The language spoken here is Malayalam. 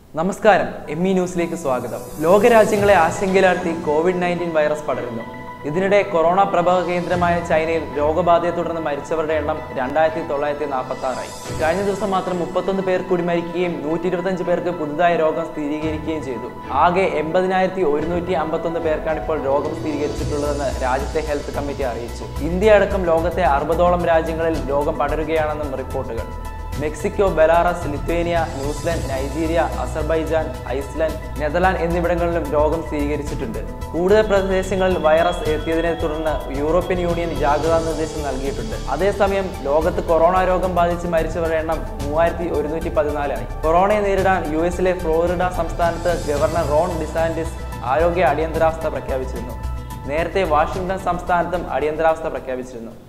നമസ്കാരം എം ഇ ന്യൂസിലേക്ക് സ്വാഗതം ലോകരാജ്യങ്ങളെ ആശങ്കയിലാഴ്ത്തി കോവിഡ് നയൻറ്റീൻ വൈറസ് പടരുന്നു ഇതിനിടെ കൊറോണ പ്രഭവ കേന്ദ്രമായ ചൈനയിൽ രോഗബാധയെ തുടർന്ന് മരിച്ചവരുടെ എണ്ണം രണ്ടായിരത്തി തൊള്ളായിരത്തി നാൽപ്പത്തി ആറായി കഴിഞ്ഞ ദിവസം മാത്രം മുപ്പത്തൊന്ന് പേർ കൂടി മരിക്കുകയും നൂറ്റി ഇരുപത്തഞ്ച് പേർക്ക് പുതുതായി രോഗം സ്ഥിരീകരിക്കുകയും ചെയ്തു ആകെ എൺപതിനായിരത്തി ഒരുന്നൂറ്റി അമ്പത്തൊന്ന് പേർക്കാണ് ഇപ്പോൾ രോഗം സ്ഥിരീകരിച്ചിട്ടുള്ളതെന്ന് രാജ്യത്തെ ഹെൽത്ത് കമ്മിറ്റി അറിയിച്ചു ഇന്ത്യ അടക്കം ലോകത്തെ അറുപതോളം രാജ്യങ്ങളിൽ രോഗം പടരുകയാണെന്നും റിപ്പോർട്ടുകൾ Mexico Belarus Lithuania New Zealand Nigeria Azerbaijan Iceland Netherland എന്നിവിടങ്ങളിലും രോഗം സ്ഥിരീകരിച്ചിട്ടുണ്ട് കൂടുതൽ പ്രദേശങ്ങളിൽ വൈറസ് എത്തിയതിനെ തുടർന്ന് യൂറോപ്യൻ യൂണിയൻ ജാഗ്രതാ നിർദ്ദേശം നൽകിയിട്ടുണ്ട് അതേസമയം ലോകത്ത് കൊറോണ രോഗം ബാധിച്ച് മരിച്ചവരുടെ എണ്ണം മൂവായിരത്തി ഒരുന്നൂറ്റി പതിനാലായി കൊറോണയെ നേരിടാൻ യു എസിലെ ഫ്ലോറിഡ സംസ്ഥാനത്ത് ഗവർണർ റോൺ ഡിസാൻഡിസ് ആരോഗ്യ അടിയന്തരാവസ്ഥ പ്രഖ്യാപിച്ചിരുന്നു നേരത്തെ വാഷിംഗ്ടൺ സംസ്ഥാനത്തും അടിയന്തരാവസ്ഥ പ്രഖ്യാപിച്ചിരുന്നു